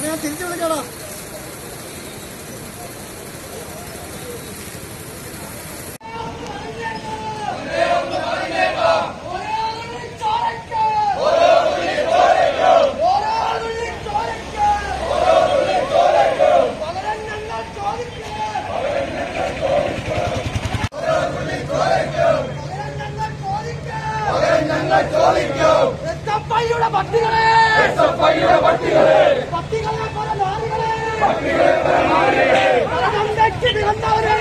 ഞാൻ തിരിച്ചു വിളിക്കാടാ എസ്എഫ്ഐയുടെ പട്ടികളെ പട്ടികളെ പോലെ നാടുകളെ ഭരണം വെച്ചിട്ട് കണ്ടവരെ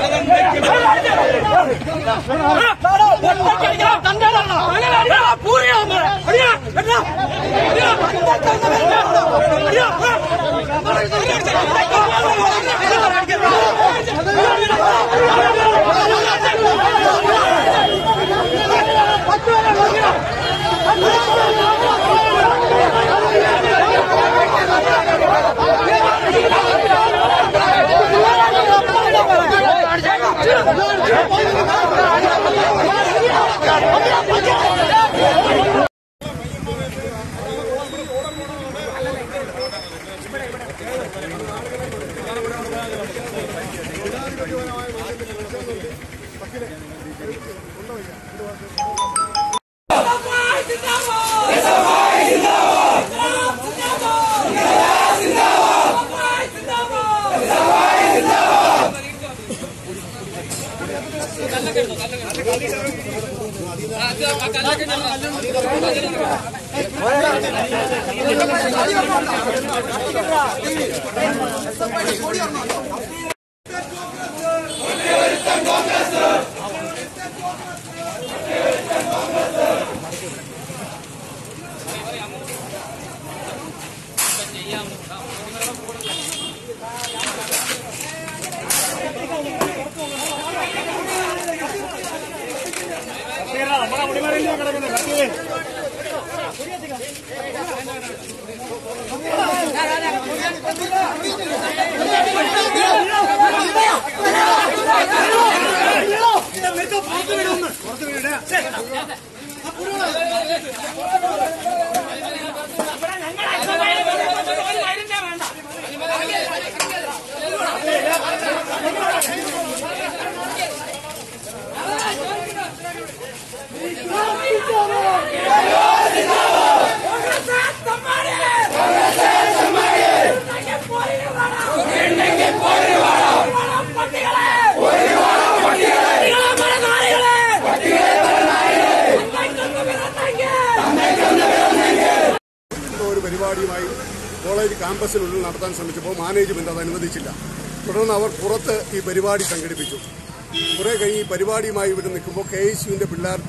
ഒരു പരിപാടിയുമായി കോളേജ് ക്യാമ്പസിനുള്ളിൽ നടത്താൻ ശ്രമിച്ചപ്പോൾ മാനേജ്മെന്റ് അത് അനുവദിച്ചില്ല തുടർന്ന് അവർ പുറത്ത് ഈ പരിപാടി സംഘടിപ്പിച്ചു കുറെ കഴിഞ്ഞ് ഈ പരിപാടിയുമായി ഇവിടെ നിൽക്കുമ്പോൾ കെ എസ് യുവിന്റെ പിള്ളേർ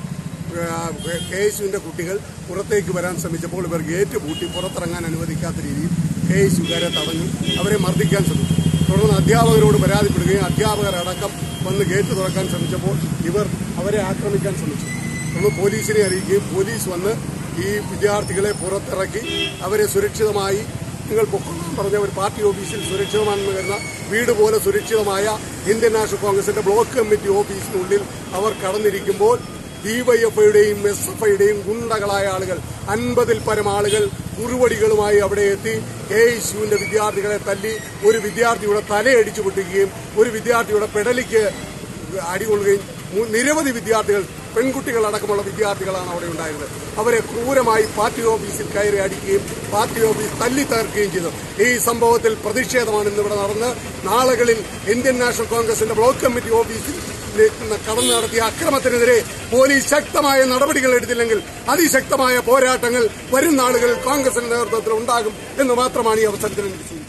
കെ എസ് യുവിന്റെ കുട്ടികൾ പുറത്തേക്ക് വരാൻ ശ്രമിച്ചപ്പോൾ ഇവർ ഗേറ്റ് പൂട്ടി പുറത്തിറങ്ങാൻ അനുവദിക്കാത്ത രീതിയിൽ കെ എസ് യുക്കാരെ തടഞ്ഞു അവരെ മർദ്ദിക്കാൻ ശ്രമിച്ചു തുടർന്ന് അധ്യാപകരോട് പരാതിപ്പെടുകയും അധ്യാപകർ അടക്കം വന്ന് ഗേറ്റ് തുറക്കാൻ ശ്രമിച്ചപ്പോൾ ഇവർ അവരെ ആക്രമിക്കാൻ ശ്രമിച്ചു തുടർന്ന് പോലീസിനെ അറിയിക്കുകയും പോലീസ് വന്ന് ഈ വിദ്യാർത്ഥികളെ പുറത്തിറക്കി അവരെ സുരക്ഷിതമായി നിങ്ങൾ പൊക്കം പറഞ്ഞ ഒരു പാർട്ടി ഓഫീസിൽ സുരക്ഷിതമാണെന്ന് വരുന്ന വീട് പോലെ സുരക്ഷിതമായ ഇന്ത്യൻ നാഷണൽ കോൺഗ്രസിന്റെ ബ്ലോക്ക് കമ്മിറ്റി ഓഫീസിനുള്ളിൽ അവർ കടന്നിരിക്കുമ്പോൾ ഡിവൈഎഫ്ഐയുടെയും എസ് എഫ് ഐയുടെയും ഗുണ്ടകളായ ആളുകൾ അൻപതിൽ പരം ആളുകൾ കുറുവടികളുമായി അവിടെ എത്തി കെ എസ് യുവിന്റെ വിദ്യാർത്ഥികളെ തല്ലി ഒരു വിദ്യാർത്ഥിയുടെ തലയടിച്ചു പൊട്ടിക്കുകയും ഒരു വിദ്യാർത്ഥിയുടെ പെടലിക്ക് അടികൊള്ളുകയും മു- നിരവധി വിദ്യാർത്ഥികൾ പെൺകുട്ടികളടക്കമുള്ള വിദ്യാർത്ഥികളാണ് അവിടെ ഉണ്ടായിരുന്നത് അവരെ ക്രൂരമായി പാർട്ടി ഓഫീസിൽ കയറി അടിക്കുകയും പാർട്ടി ഓഫീസ് തല്ലി തകർക്കുകയും ചെയ്തു ഈ സംഭവത്തിൽ പ്രതിഷേധമാണ് ഇന്നിവിടെ നടന്ന് നാളുകളിൽ ഇന്ത്യൻ നാഷണൽ കോൺഗ്രസിന്റെ ബ്ലോക്ക് കമ്മിറ്റി ഓഫീസിൽ കടന്നു നടത്തിയ അക്രമത്തിനെതിരെ പോലീസ് ശക്തമായ നടപടികൾ എടുത്തില്ലെങ്കിൽ അതിശക്തമായ പോരാട്ടങ്ങൾ വരും നാളുകളിൽ കോൺഗ്രസിന്റെ നേതൃത്വത്തിൽ ഉണ്ടാകും എന്ന് മാത്രമാണ് ഈ അവസരത്തിൽ എനിക്ക് സൂചിപ്പിക്കുന്നത്